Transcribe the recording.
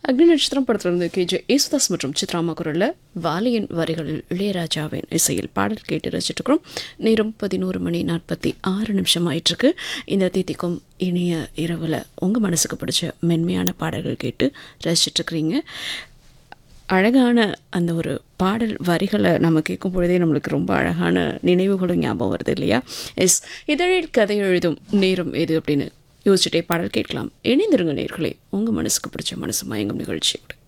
அக்னி நட்சத்திரம் படத்திலிருந்து கே ஜே யேசுதாஸ் மற்றும் சித்ராமா குரலில் வாலியின் வரிகளில் இளையராஜாவின் இசையில் பாடல் கேட்டு ரசிச்சிட்ருக்கிறோம் நேரம் பதினோரு மணி நாற்பத்தி ஆறு நிமிஷம் ஆயிட்டிருக்கு இந்த தீதிக்கும் இனிய இரவில் உங்கள் மனசுக்கு பிடிச்ச மென்மையான பாடல்கள் கேட்டு ரசிச்சிட்ருக்கிறீங்க அழகான அந்த ஒரு பாடல் வரிகளை நம்ம கேட்கும் பொழுதே நம்மளுக்கு ரொம்ப அழகான நினைவுகளும் ஞாபகம் வருது இல்லையா எஸ் இதழில் கதை எழுதும் நேரம் எது அப்படின்னு யோசிச்சுட்டே பாடல் கேட்கலாம் இணைந்திருங்க நேர்களே உங்கள் மனசுக்கு பிடிச்ச மனசு மயங்கும் நிகழ்ச்சியோட